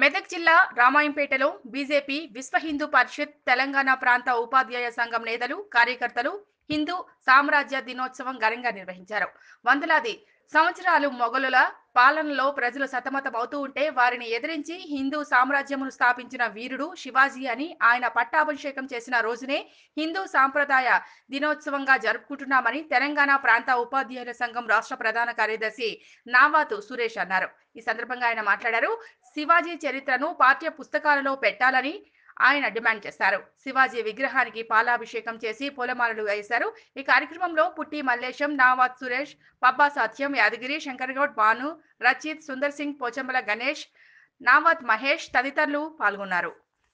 మెదక్ జిల్లా రామాయంపేటలో బీజేపీ విశ్వ హిందూ పరిషత్ తెలంగాణ ప్రాంత ఉపాధ్యాయ సంఘం నేతలు కార్యకర్తలు హిందూ సామ్రాజ్య దినోత్సవం ఘనంగా నిర్వహించారు వందలాది సంవత్సరాలు మొఘలుల పాలనలో ప్రజలు సతమతమవుతూ ఉంటే వారిని ఎదిరించి హిందూ సామ్రాజ్యమును స్థాపించిన వీరుడు శివాజీ అని ఆయన పట్టాభిషేకం చేసిన రోజునే హిందూ సాంప్రదాయ దినోత్సవంగా జరుపుకుంటున్నామని తెలంగాణ ప్రాంత ఉపాధ్యాయుల సంఘం రాష్ట్ర ప్రధాన కార్యదర్శి నావాతు సురేష్ అన్నారు ఈ సందర్భంగా ఆయన మాట్లాడారు శివాజీ చరిత్రను పాఠ్య పుస్తకాలలో పెట్టాలని ఆయన డిమాండ్ చేశారు శివాజీ విగ్రహానికి పాలాభిషేకం చేసి పూలమాలలు వేశారు ఈ కార్యక్రమంలో పుట్టి మల్లేశం నావాత్ సురేష్ పబ్బా సత్యం యాదగిరి శంకరగౌడ్ భాను రచిత్ సుందర్ సింగ్ పోచంబల గణేష్ నావాత్ మహేష్ తదితరులు పాల్గొన్నారు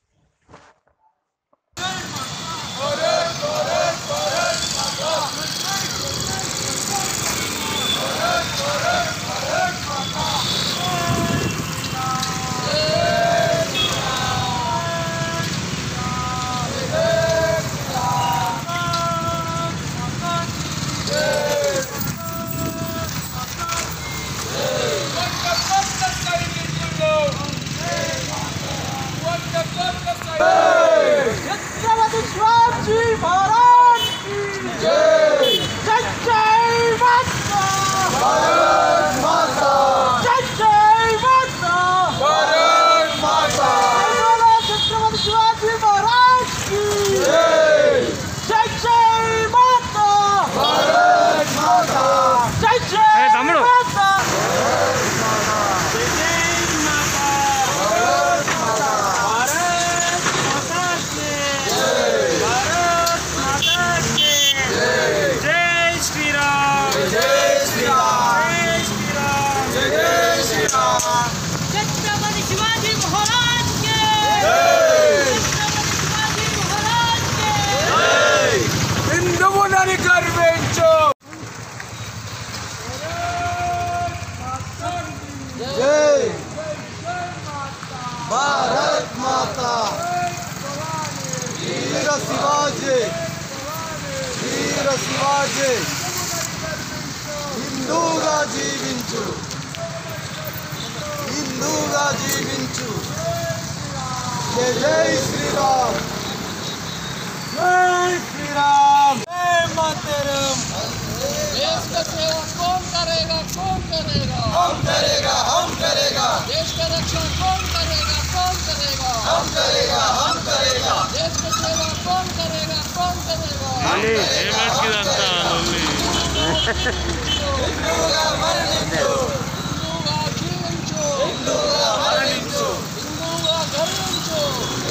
छत्रपती शिवाजी महाराज की जय जय जय माता भारत माता जय जय माता भारत माता छत्रपती शिवाजी महाराज की जय जय जय माता भारत माता जय जय తమ్ముడు. माता జై శ్రీరామ్ జై శ్రీరామ్ छत्रपति शिवाजी महाराज के छत्रपति शिवाजी महाराज के హిందువులని గర్వించు జై భారత్ మాత వీర శివాజీ వీర శివాజీ హిందూగా జీవించు హిందూగా జీవించు జై జై శ్రీరామ్ जय श्री राम जय मातरम देश का सेवा कौन करेगा कौन करेगा हम करेगा हम करेगा देश का रक्षा कौन करेगा कौन करेगा हम करेगा हम करेगा देश का सेवा कौन करेगा कौन करेगा మళ్ళీ ఏ మ్యాచ్కి ఇదంతా లొల్లి హిందువుగా మరణించు హిందూగా జీవించు హిందువుగా మరణించు హిందూగా గర్వించు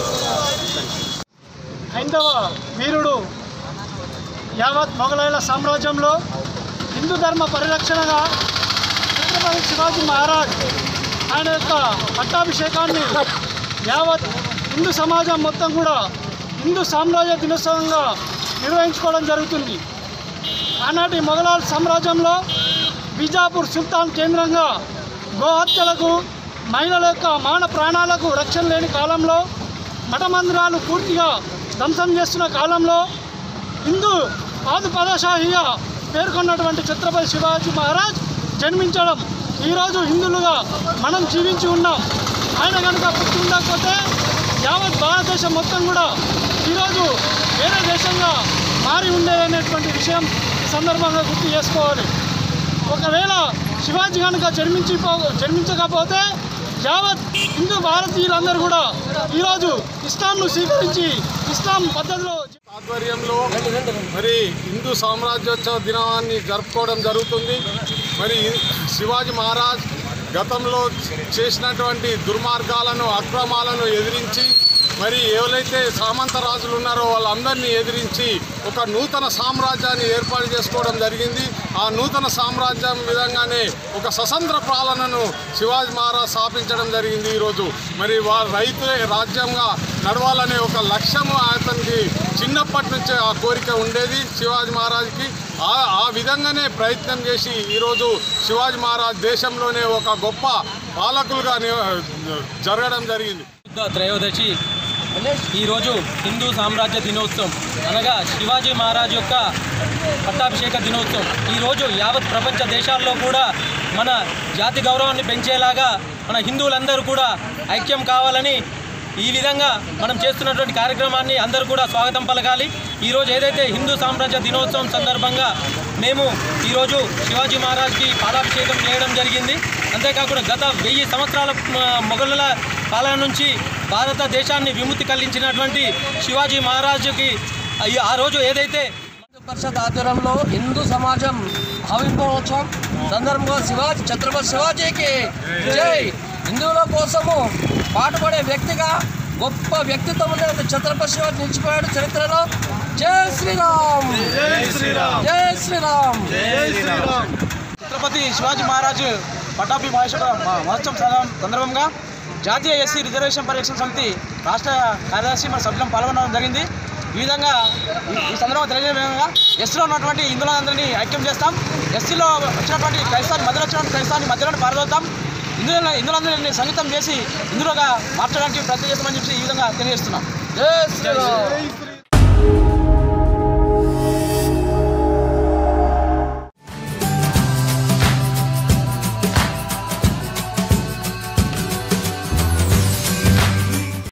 హైందవ వీరుడు యావత్ మొఘలాయుల సామ్రాజ్యంలో హిందూ ధర్మ పరిరక్షణగా ఛత్రపతి శివాజీ మహారాజ్ ఆయన యొక్క పట్టాభిషేకాన్ని యావత్ హిందూ సమాజం మొత్తం కూడా హిందూ సామ్రాజ్య దినోత్సవంగా నిర్వహించుకోవడం జరుగుతుంది ఆనాటి మొఘలాల్ సామ్రాజ్యంలో బీజాపూర్ సుల్తాన్ కేంద్రంగా గోహత్యలకు మహిళల యొక్క మాన ప్రాణాలకు రక్షణ లేని కాలంలో మఠ మందిరాలు పూర్తిగా ధ్వంసం చేస్తున్న కాలంలో హిందూ పాదుపదశాహిగా పేర్కొన్నటువంటి ఛత్రపతి శివాజీ మహారాజ్ జన్మించడం ఈరోజు హిందువులుగా మనం జీవించి ఉన్నాం ఆయన కనుక పుట్టి ఉండకపోతే యావత్ భారతదేశం మొత్తం కూడా ఈరోజు వేరే దేశంగా మారి ఉండేదనేటువంటి విషయం ఈ సందర్భంగా గుర్తు చేసుకోవాలి ఒకవేళ శివాజీ కనుక జన్మించి జన్మించకపోతే యావత్ హిందూ భారతీయులందరూ కూడా ఈరోజు ఇస్లాంను స్వీకరించి ఇస్లాం పద్ధతిలో ఆధ్వర్యంలో మరి హిందూ సామ్రాజ్యోత్సవ దినాన్ని జరుపుకోవడం జరుగుతుంది మరి శివాజీ మహారాజ్ గతంలో చేసినటువంటి దుర్మార్గాలను అక్రమాలను ఎదిరించి మరి ఎవరైతే సామంత రాజులు ఉన్నారో వాళ్ళందరినీ ఎదిరించి ఒక నూతన సామ్రాజ్యాన్ని ఏర్పాటు చేసుకోవడం జరిగింది ఆ నూతన సామ్రాజ్యం విధంగానే ఒక స్వతంత్ర పాలనను శివాజీ మహారాజ్ స్థాపించడం జరిగింది ఈరోజు మరి వారు రైతు రాజ్యంగా నడవాలనే ఒక లక్ష్యము అతనికి చిన్నప్పటి నుంచే ఆ కోరిక ఉండేది శివాజీ మహారాజ్కి ఆ ఆ విధంగానే ప్రయత్నం చేసి ఈరోజు శివాజీ మహారాజ్ దేశంలోనే ఒక గొప్ప పాలకులుగా ని- జరగడం జరిగింది యుద్ధ త్రయోదశి ఈరోజు హిందూ సామ్రాజ్య దినోత్సవం అనగా శివాజీ మహారాజ్ యొక్క పట్టాభిషేక దినోత్సవం ఈరోజు యావత్ ప్రపంచ దేశాల్లో కూడా మన జాతి గౌరవాన్ని పెంచేలాగా మన హిందువులందరూ కూడా ఐక్యం కావాలని ఈ విధంగా మనం చేస్తున్నటువంటి కార్యక్రమాన్ని అందరూ కూడా స్వాగతం పలకాలి ఈరోజు ఏదైతే హిందూ సామ్రాజ్య దినోత్సవం సందర్భంగా మేము ఈరోజు శివాజీ మహారాజ్కి పాలాభిషేకం చేయడం జరిగింది అంతేకాకుండా గత వెయ్యి సంవత్సరాల మ, మొఘలుల పాలన నుంచి భారతదేశాన్ని విముక్తి కలిగించినటువంటి శివాజీ మహారాజుకి ఈ- ఆ రోజు ఏదైతే హిందూ పరిషత్ ఆధ్వర్యంలో హిందూ సమాజం ఆవిర్భావోత్సవం సందర్భంగా శివాజీ ఛత్రపతి శివాజీకి జై హిందువుల కోసము పాటుపడే వ్యక్తిగా గొప్ప వ్యక్తిత్వం ఉన్న ఛత్రపతి శివాజీ నిలిచిపోయాడు చరిత్రలో జై శ్రీరామ్ జై శ్రీరామ్ జై శ్రీరామ్ ఛత్రపతి శివాజీ మహారాజు పటాభి మహేశ్వర మహోత్సవం సందర్భం- సందర్భంగా జాతీయ ఎస్సీ రిజర్వేషన్ పరిరక్షణ సమితి రాష్ట్ర కార్యదర్శి మరి సభ్యులను పాల్గొనడం జరిగింది ఈ విధంగా ఈ- ఈ సందర్భంగా తెలియజేయడం విధంగా ఎస్సీలో ఉన్నటువంటి హిందువులందరినీ ఐక్యం చేస్తాం ఎస్సీలో వచ్చినటువంటి క్రైస్తవాన్ని మధ్యలో వచ్చినటువంటి క్రైస్తవాన్ని మధ్యలో పారదోద్దాం హిందువుల హిందువులందరినీ సంగీతం చేసి హిందువులుగా మార్చడానికి ప్రయత్నం చేస్తామని చెప్పి ఈ విధంగా తెలియజేస్తున్నాం జై శ్రీరామ్